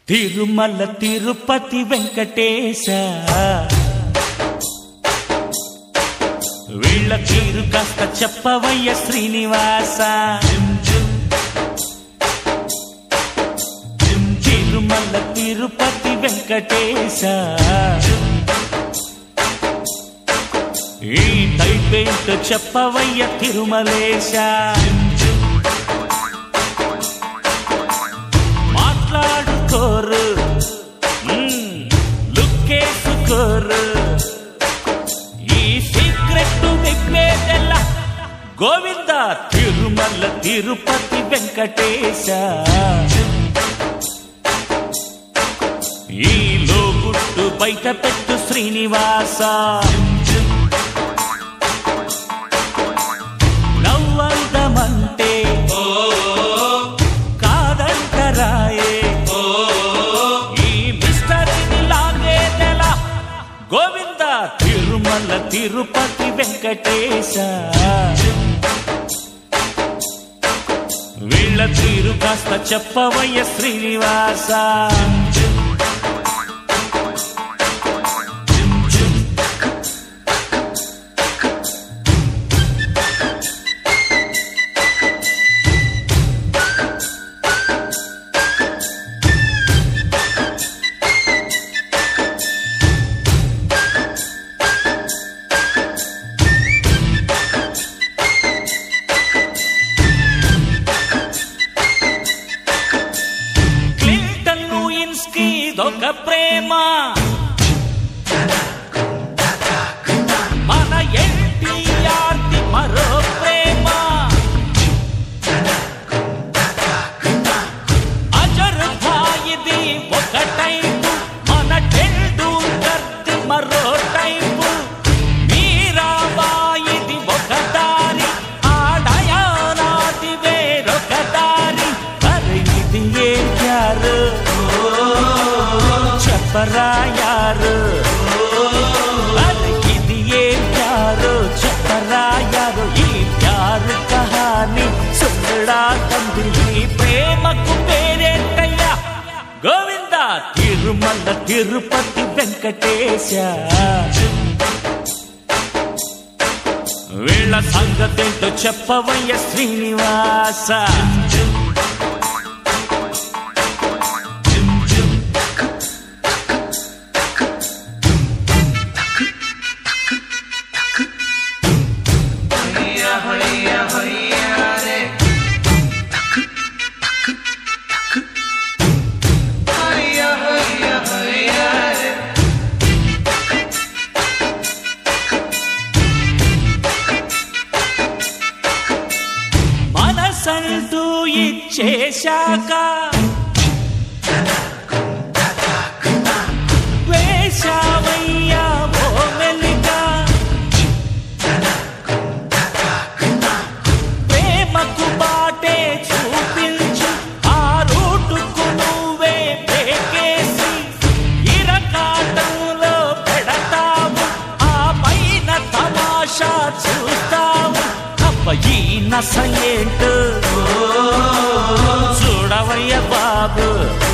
తిరుమల తిరుపతి వెంకటేశ వీళ్ళ తీరు కాస్త చెప్పవయ్య శ్రీనివాస తిరుమల తిరుపతి వెంకటేశ ఈ టైపేంట్ చెప్పవయ్య తిరుమలేశ మాట్లాడుకోరు మ్మ్, లుక్కేసుకోరు ఈ సీక్రెట్ విప్పేదెల్లా గోవింద తిరుమల తిరుపతి వెంకటేశ ఈ లోగుట్టు బయట పెట్టు శ్రీనివాస నవ్వందమంటే కాదంటరాయే ఈ మిస్టరీని లాగేదెలా గోవింద తిరుమల తిరుపతి వెంకటేశ వీళ్ళ తీరు కాస్త చెప్పవయ్య శ్రీనివాస క్లింటన్ లూయిన్స్కి ఇదొక ప్రేమ మన ఎన్టీఆర్ ది మరో ప్రేమ అజర్ భాయిది ఒక టైపు మన టెండూల్కర్ ది మరో టైపు మీరాబాయిది ఒక దారి ఆ డయానాది వేరొక దారి మరి ఇది ఏం ప్యారు చెప్పరా యారు మరి ఇది ఏం ప్యారు చెప్పరా యారు ఈ ప్యారు కహాని సుందరా తండ్రి ఈ ప్రేమకు పేరేంటయ్యా గోవింద తిరుమల తిరుపతి వెంకటేశ వీళ్ళ సంగతేంటో చెప్పవయ్య శ్రీనివాస మనసంటూ ఇచ్చేశాక వేశావయ్యా ఓ మెలిక ప్రేమకు బాటే చూపించు ఆ రూటుకు నువ్వే బ్రేకేసి ఇరకాటంలో పెడతావు ఆ పైన తమాషా చూస్తావు అప్ప ఈ నస ఏంటో చూడవయ్య బాబు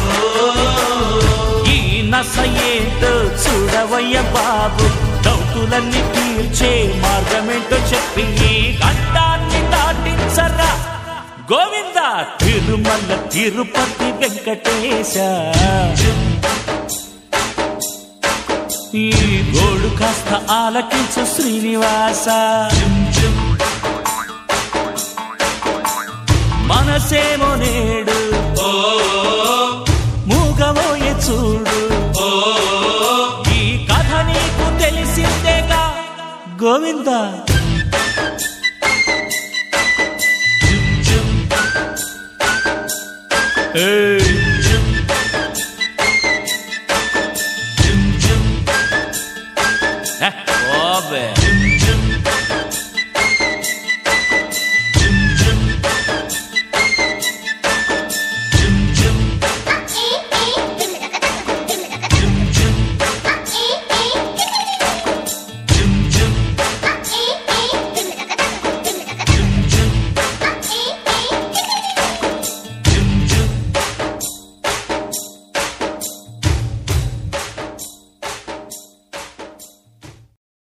ఈ నస ఏంటో చూడవయ్య బాబు డౌటులన్నీ తీర్చే మార్గమేంటో చెప్పి ఈ గడ్డాన్ని దాటించరా గోవింద తిరుమల తిరుపతి వెంకటేశ ఈ గోడు కాస్త ఆలకించు శ్రీనివాస మనసేమో నేడు మూగమోయే చూడు ఈ కథ నీకు తెలిసిందేగా గోవింద